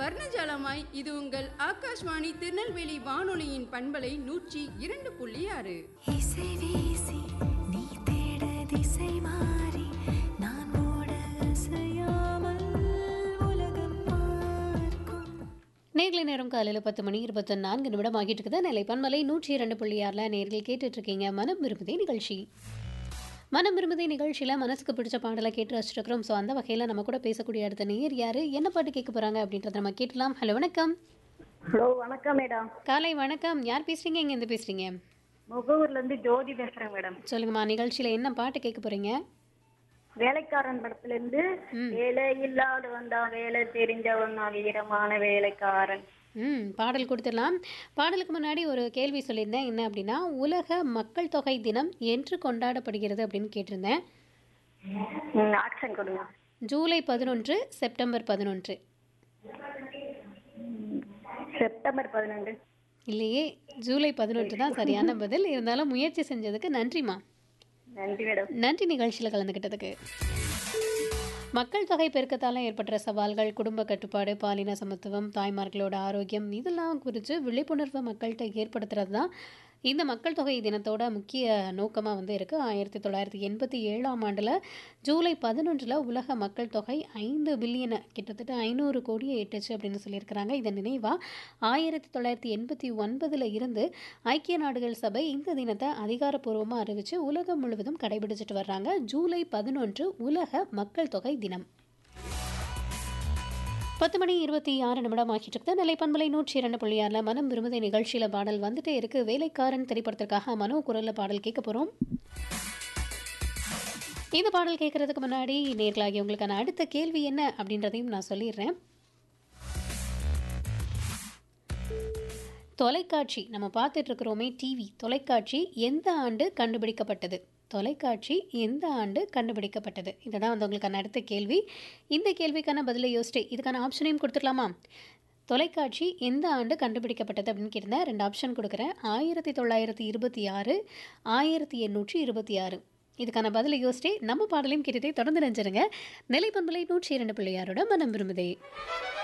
வர்ணஜாலமாய் இது உங்கள் ஆகாஷ்வாணி திருநெல்வேலி வானொலியின் பண்பலை நூற்றி இரண்டு புள்ளி ஆறு இசை வீசி நீ தேட திசை மாறி நான் ஓட அசையாமல் உலகம் பார்க்கும் நேர்களை நேரம் காலையில் பத்து மணி இருபத்தி நான்கு நிமிடம் ஆகிட்டு இருக்குது நெல்லை பன்மலை நூற்றி இரண்டு புள்ளி ஆறில் நேர்கள் கேட்டுட்டு இருக்கீங்க மனம் விரும்புதே நிகழ்ச்சி மனம் விரும்புதே நிகழ்ச்சியில் மனசுக்கு பிடிச்ச பாடலை கேட்டு ரசிச்சிருக்கிறோம் ஸோ அந்த வகையில் நம்ம கூட பேசக்கூடிய அடுத்த நேர் யார் என்ன பாட்டு கேட்க போகிறாங்க அப்படின்றத நம்ம கேட்டலாம் ஹலோ வணக்கம் ஹலோ வணக்கம் மேடம் காலை வணக்கம் யார் பேசுகிறீங்க இங்கேருந்து பேசுகிறீங்க முகூர்ல இருந்து ஜோதி பேசுறேன் மேடம் சொல்லுங்கம்மா நிகழ்ச்சியில் என்ன பாட்டு கேட்க போகிறீங்க வேலைக்காரன் படத்துல இருந்து வேலை இல்லாத வந்தா வேலை தெரிஞ்சவன் நான் வீரமான வேலைக்காரன் ம் பாடல் கொடுத்துடலாம் பாடலுக்கு முன்னாடி ஒரு கேள்வி சொல்லியிருந்தேன் என்ன அப்படின்னா உலக மக்கள் தொகை தினம் என்று கொண்டாடப்படுகிறது அப்படின்னு கேட்டிருந்தேன் ம், ஆக்ஷன் கொடுங்க ஜூலை பதினொன்று செப்டம்பர் பதினொன்று செப்டம்பர் பதினெண்டு இல்லையே ஜூலை பதினொன்று தான் சரியான பதில் இருந்தாலும் முயற்சி செஞ்சதுக்கு நன்றிம்மா நன்றி மேடம் நன்றி நிகழ்ச்சியில் கலந்துக்கிட்டதுக்கு மக்கள் தொகை பெருக்கத்தால் ஏற்படுற சவால்கள் குடும்ப கட்டுப்பாடு பாலின சமத்துவம் தாய்மார்களோட ஆரோக்கியம் இதெல்லாம் குறித்து விழிப்புணர்வு மக்கள்கிட்ட ஏற்படுத்துறது தான் இந்த மக்கள் தொகை தினத்தோட முக்கிய நோக்கமாக வந்து இருக்குது ஆயிரத்தி தொள்ளாயிரத்தி எண்பத்தி ஏழாம் ஆண்டில் ஜூலை பதினொன்றில் உலக மக்கள் தொகை ஐந்து பில்லியனை கிட்டத்தட்ட ஐநூறு கோடியை எட்டுச்சு அப்படின்னு சொல்லியிருக்கிறாங்க இதன் நினைவாக ஆயிரத்தி தொள்ளாயிரத்தி எண்பத்தி ஒன்பதில் இருந்து ஐக்கிய நாடுகள் சபை இந்த தினத்தை அதிகாரப்பூர்வமாக அறிவித்து உலகம் முழுவதும் கடைபிடிச்சிட்டு வர்றாங்க ஜூலை பதினொன்று உலக மக்கள் தொகை தினம் பத்து மணி இருபத்தி ஆறு நிமிடம் ஆகிட்டு இருக்குது நிலை பண்பலை நூற்றி இரண்டு புள்ளி ஆறில் மனம் விரும்புதை நிகழ்ச்சியில் பாடல் வந்துட்டே இருக்கு வேலைக்காரன் திரைப்படத்திற்காக மனோ குரலில் பாடல் கேட்க போகிறோம் இந்த பாடல் கேட்கறதுக்கு முன்னாடி நேர்களாகி உங்களுக்கான அடுத்த கேள்வி என்ன அப்படின்றதையும் நான் சொல்லிடுறேன் தொலைக்காட்சி நம்ம பார்த்துட்டு இருக்கிறோமே டிவி தொலைக்காட்சி எந்த ஆண்டு கண்டுபிடிக்கப்பட்டது தொலைக்காட்சி எந்த ஆண்டு கண்டுபிடிக்கப்பட்டது இதுதான் வந்து உங்களுக்கான அடுத்த கேள்வி இந்த கேள்விக்கான பதிலை யோசிச்சு இதுக்கான ஆப்ஷனையும் கொடுத்துடலாமா தொலைக்காட்சி எந்த ஆண்டு கண்டுபிடிக்கப்பட்டது அப்படின்னு கேட்டிருந்தேன் ரெண்டு ஆப்ஷன் கொடுக்குறேன் ஆயிரத்தி தொள்ளாயிரத்தி இருபத்தி ஆறு ஆயிரத்தி எண்ணூற்றி இருபத்தி ஆறு இதுக்கான பதிலை யோசிச்சு நம்ம பாடலையும் கேட்டுட்டே தொடர்ந்து நினைச்சிருங்க நிலைப்பண்பலை நூற்றி இரண்டு பிள்ளையாரோட மனம் விரும்புதே